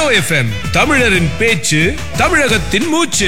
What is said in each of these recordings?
hello FM தமிழரின் பேச்சு தமிழகத்தின் மூச்சு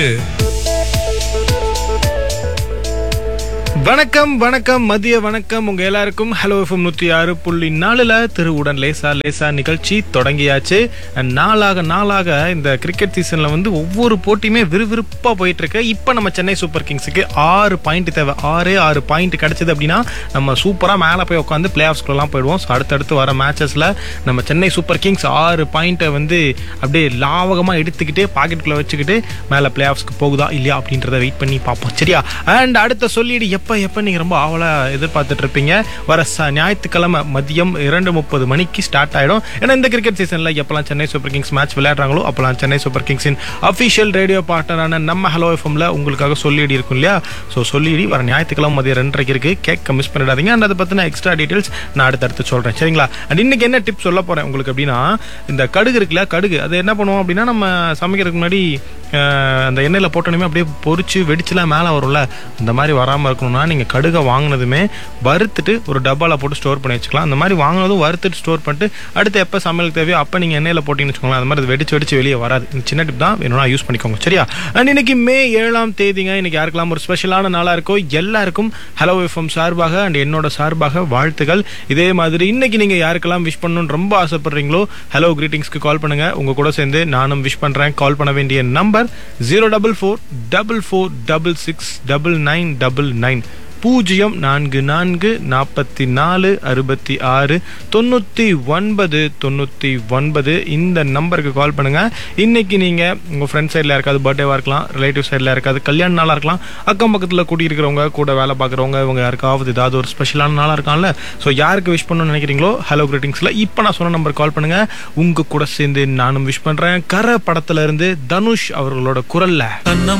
வணக்கம் வணக்கம் மதிய வணக்கம் உங்க எல்லாருக்கும் ஹலோ எஃப்எம் நூற்றி ஆறு புள்ளி நாலுல திருவுடன் லேசா லேசா நிகழ்ச்சி தொடங்கியாச்சு And நாளாக நாளாக இந்த கிரிக்கெட் சீசன்ல வந்து ஒவ்வொரு போட்டியுமே விறுவிறுப்பா போயிட்டு இருக்கு இப்போ நம்ம சென்னை சூப்பர் கிங்ஸுக்கு ஆறு பாயிண்ட் தேவை ஆறே ஆறு பாயிண்ட் கிடைச்சது அப்படின்னா நம்ம சூப்பரா மேலே போய் உட்காந்து பிளே ஆஃப்ஸ்க்குலாம் போயிடுவோம் ஸோ அடுத்தடுத்து வர மேட்சஸ்ல நம்ம சென்னை சூப்பர் கிங்ஸ் ஆறு பாயிண்ட்டை வந்து அப்படியே லாவகமா எடுத்துக்கிட்டு பாக்கெட்டுக்குள்ள வச்சுக்கிட்டு மேலே பிளே ஆஃப்ஸ்க்கு போகுதா இல்லையா அப்படின்றத வெயிட் பண்ணி பார்ப்போம் சரியா அண்ட் அடுத்த சொல்லிடு எப்போ எப்போ நீங்கள் ரொம்ப ஆவலா எதிர்பார்த்துட்டு இருப்பீங்க வர ச ஞாயிற்றுக்கிழமை மதியம் இரண்டு முப்பது மணிக்கு ஸ்டார்ட் ஆகிடும் ஏன்னா இந்த கிரிக்கெட் சீசனில் எப்போல்லாம் சென்னை சூப்பர் கிங்ஸ் மேட்ச் விளையாடுறாங்களோ அப்போல்லாம் சென்னை சூப்பர் கிங்ஸின் அஃபிஷியல் ரேடியோ பார்ட்னரான நம்ம ஹலோ எஃப்எம்ல உங்களுக்காக சொல்லிடி இருக்கும் இல்லையா ஸோ சொல்லிடி வர ஞாயிற்றுக்கிழமை மதியம் ரெண்டரைக்கு இருக்கு கேட்க மிஸ் பண்ணிடாதீங்க அண்ட் அதை பற்றின எக்ஸ்ட்ரா டீட்டெயில்ஸ் நான் அடுத்தடுத்து சொல்கிறேன் சரிங்களா அண்ட் இன்னைக்கு என்ன டிப்ஸ் சொல்ல போகிறேன் உங்களுக்கு அப்படின்னா இந்த கடுகு இருக்குல்ல கடுகு அது என்ன பண்ணுவோம் அப்படின்னா நம்ம சமைக்கிறதுக்கு முன்னாடி அஹ், அந்த எண்ணெயில் போட்டோன்னே அப்படியே பொரிச்சு வெடிச்சுலாம் மேலே வரும்ல இந்த மாதிரி வராமல் இருக்கணும்னா நீங்கள் கடுகை வாங்கினதுமே வறுத்துட்டு ஒரு டப்பாவில் போட்டு ஸ்டோர் பண்ணி வச்சுக்கலாம் அந்த மாதிரி வாங்கினதும் வறுத்துட்டு ஸ்டோர் பண்ணிட்டு அடுத்து எப்போ சமையலுக்கு தேவையோ அப்போ நீங்கள் எண்ணெயில் போட்டிங்கன்னு வச்சுக்கோங்களேன் அந்த மாதிரி அது வெடிச்சு வெடிச்சு வெளியே வராது இந்த சின்ன டிப் தான் வேணும்னா யூஸ் பண்ணிக்கோங்க சரியா அண்ட் இன்னைக்கு மே ஏழாம் தேதிங்க இன்னைக்கு யாருக்கெல்லாம் ஒரு ஸ்பெஷலான நாளாக இருக்கோ எல்லாருக்கும் ஹலோ எஃப்எம் சார்பாக அண்ட் என்னோட சார்பாக வாழ்த்துக்கள் இதே மாதிரி இன்னைக்கு நீங்கள் யாருக்கெல்லாம் விஷ் பண்ணணும்னு ரொம்ப ஆசைப்படுறீங்களோ ஹலோ கிரீட்டிங்ஸ்க்கு கால் பண்ணுங்க உங்க கூட சேர்ந்து நானும் விஷ் பண்றேன் கால் பண்ண வேண்டிய number zero double four double four double six double nine double nine பூஜ்ஜியம் நான்கு நான்கு நாற்பத்தி நாலு அறுபத்தி ஆறு தொண்ணூற்றி ஒன்பது தொண்ணூற்றி ஒன்பது இந்த நம்பருக்கு கால் பண்ணுங்க இன்னைக்கு நீங்கள் உங்கள் ஃப்ரெண்ட் சைடில் யாருக்காவது பர்த்டேவாக இருக்கலாம் ரிலேட்டிவ் சைடில் யாருக்காவது கல்யாண நாளாக இருக்கலாம் அக்கம் பக்கத்தில் கூடியிருக்கிறவங்க கூட வேலை பார்க்குறவங்க இவங்க யாருக்காவது ஏதாவது ஒரு ஸ்பெஷலான நாளாக இருக்கான்ல ஸோ யாருக்கு விஷ் பண்ணணும்னு நினைக்கிறீங்களோ ஹலோ கிரீட்டிங்ஸில் இப்போ நான் சொன்ன நம்பர் கால் பண்ணுங்க உங்க கூட சேர்ந்து நானும் விஷ் பண்ணுறேன் கர படத்துல இருந்து தனுஷ் அவர்களோட குரல்ல